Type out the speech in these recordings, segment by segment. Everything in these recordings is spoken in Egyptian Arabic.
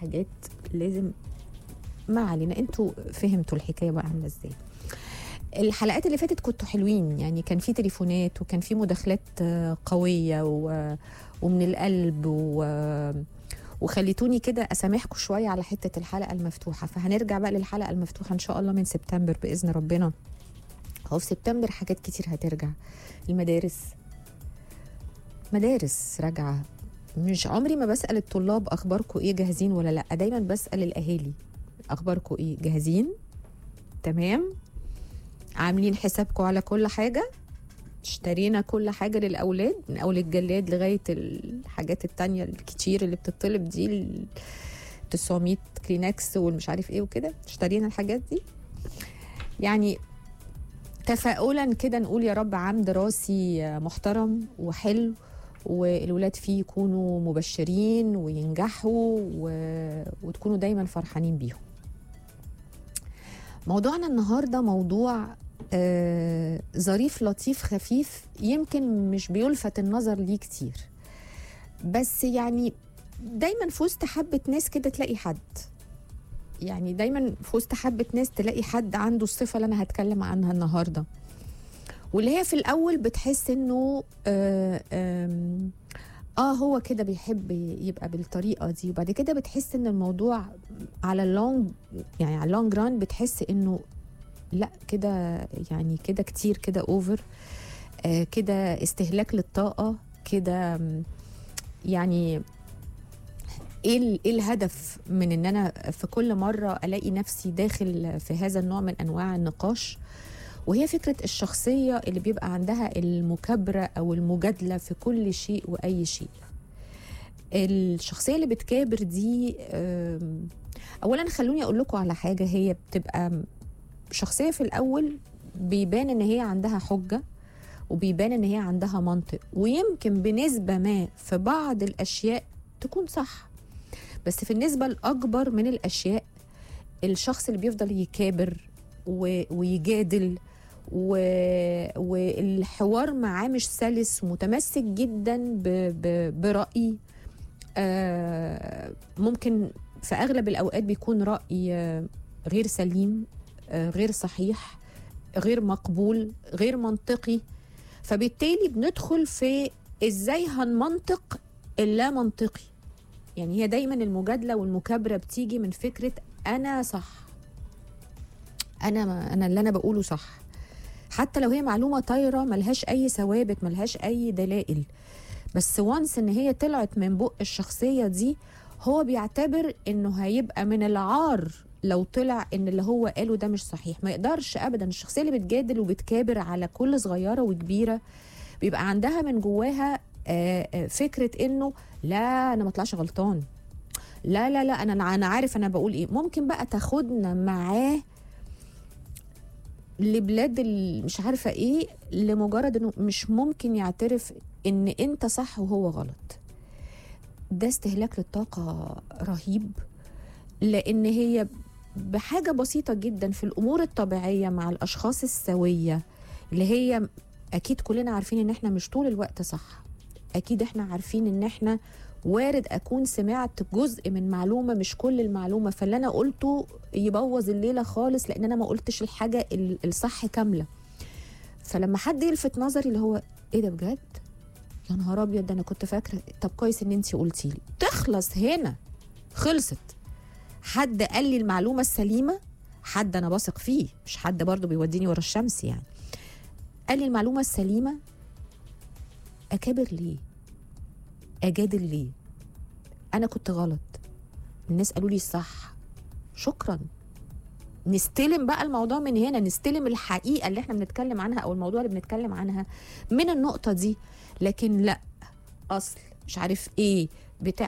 حاجات لازم ما علينا انتوا فهمتوا الحكايه بقى عامله ازاي الحلقات اللي فاتت كنتوا حلوين يعني كان في تليفونات وكان في مداخلات آه، قويه و... ومن القلب و... وخليتوني كده اسامحكم شويه على حته الحلقه المفتوحه فهنرجع بقى للحلقه المفتوحه ان شاء الله من سبتمبر باذن ربنا هو في سبتمبر حاجات كتير هترجع المدارس مدارس راجعه مش عمري ما بسال الطلاب اخباركم ايه جاهزين ولا لا دايما بسال الاهالي اخباركم ايه جاهزين تمام عاملين حسابكم على كل حاجه اشترينا كل حاجه للاولاد من اول الجلاد لغايه الحاجات التانية الكتير اللي بتطلب دي ال 900 كلينكس والمش عارف ايه وكده اشترينا الحاجات دي يعني تفاؤلا كده نقول يا رب عام دراسي محترم وحلو والولاد فيه يكونوا مبشرين وينجحوا و... وتكونوا دايما فرحانين بيهم موضوعنا النهارده موضوع آه ظريف لطيف خفيف يمكن مش بيلفت النظر ليه كتير بس يعني دايما في وسط حبة ناس كده تلاقي حد يعني دايما في وسط حبة ناس تلاقي حد عنده الصفة اللي أنا هتكلم عنها النهاردة واللي هي في الأول بتحس إنه آه, آم، اه هو كده بيحب يبقى بالطريقة دي وبعد كده بتحس إن الموضوع على اللونج يعني على اللونج ران بتحس إنه لا كده يعني كده كتير كده اوفر آه كده استهلاك للطاقة كده مم، يعني ايه ال- ايه الهدف من ان انا في كل مره الاقي نفسي داخل في هذا النوع من انواع النقاش وهي فكره الشخصيه اللي بيبقى عندها المكابره او المجادله في كل شيء واي شيء الشخصيه اللي بتكابر دي آم، اولا خلوني اقول لكم على حاجه هي بتبقى شخصيه في الاول بيبان ان هي عندها حجه وبيبان ان هي عندها منطق ويمكن بنسبه ما في بعض الاشياء تكون صح بس في النسبه الاكبر من الاشياء الشخص اللي بيفضل يكابر و... ويجادل و... والحوار معاه مش سلس ومتمسك جدا ب... ب... برأي آه ممكن في اغلب الاوقات بيكون رأي آه، غير سليم آه، غير صحيح غير مقبول غير منطقي فبالتالي بندخل في ازاي هنمنطق اللا منطقي يعني هي دايما المجادله والمكابره بتيجي من فكره انا صح انا ما انا اللي انا بقوله صح حتى لو هي معلومه طايره ملهاش اي ثوابت ملهاش اي دلائل بس وانس ان هي طلعت من بق الشخصيه دي هو بيعتبر انه هيبقى من العار لو طلع ان اللي هو قاله ده مش صحيح ما يقدرش ابدا الشخصيه اللي بتجادل وبتكابر على كل صغيره وكبيره بيبقى عندها من جواها آه، آه، فكره انه لا انا ما اطلعش غلطان لا لا لا انا انا عارف انا بقول ايه ممكن بقى تاخدنا معاه لبلاد ال- مش عارفه ايه لمجرد انه مش ممكن يعترف ان انت صح وهو غلط ده استهلاك للطاقه رهيب لان هي بحاجه بسيطه جدا في الامور الطبيعيه مع الاشخاص السويه اللي هي اكيد كلنا عارفين ان احنا مش طول الوقت صح اكيد احنا عارفين ان احنا وارد اكون سمعت جزء من معلومه مش كل المعلومه فاللي انا قلته يبوظ الليله خالص لان انا ما قلتش الحاجه ال- الصح كامله فلما حد يلفت نظري اللي هو ايه ده بجد يا نهار ابيض ده انا كنت فاكره طب كويس ان انت قلتي لي تخلص هنا خلصت حد قال لي المعلومه السليمه حد انا بثق فيه مش حد برضه بيوديني ورا الشمس يعني قال لي المعلومه السليمه اكابر ليه اجادل ليه انا كنت غلط الناس قالوا لي الصح شكرا نستلم بقى الموضوع من هنا نستلم الحقيقه اللي احنا بنتكلم عنها او الموضوع اللي بنتكلم عنها من النقطه دي لكن لا اصل مش عارف ايه بتاع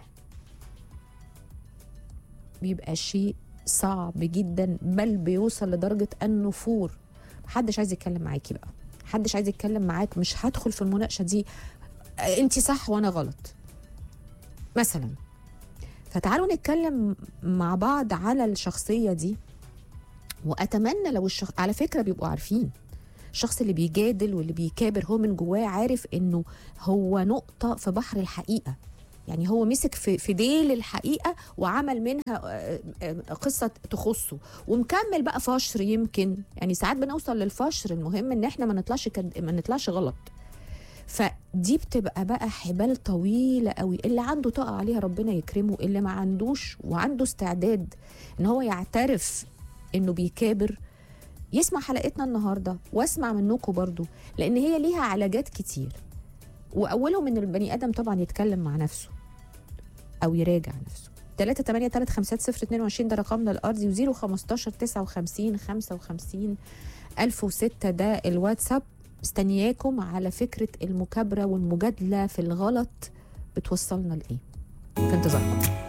بيبقى شيء صعب جدا بل بيوصل لدرجه النفور محدش عايز يتكلم معاكي بقى محدش عايز يتكلم معاك مش هدخل في المناقشه دي انت صح وانا غلط مثلا فتعالوا نتكلم مع بعض على الشخصيه دي واتمنى لو الشخص على فكره بيبقوا عارفين الشخص اللي بيجادل واللي بيكابر هو من جواه عارف انه هو نقطه في بحر الحقيقه يعني هو مسك في في ديل الحقيقه وعمل منها آه، آه، قصه تخصه ومكمل بقى فشر يمكن يعني ساعات بنوصل للفشر المهم ان احنا ما نطلعش كد... ما نطلعش غلط فدي بتبقى بقى حبال طويله قوي اللي عنده طاقه عليها ربنا يكرمه اللي ما عندوش وعنده استعداد ان هو يعترف انه بيكابر يسمع حلقتنا النهارده واسمع منكم برضو لان هي ليها علاجات كتير واولهم ان البني ادم طبعا يتكلم مع نفسه او يراجع نفسه 3 8 3 5 0 22 ده رقمنا الارضي و 015 59 55 1006 ده الواتساب مستنياكم على فكره المكابره والمجادله في الغلط بتوصلنا لايه في انتظاركم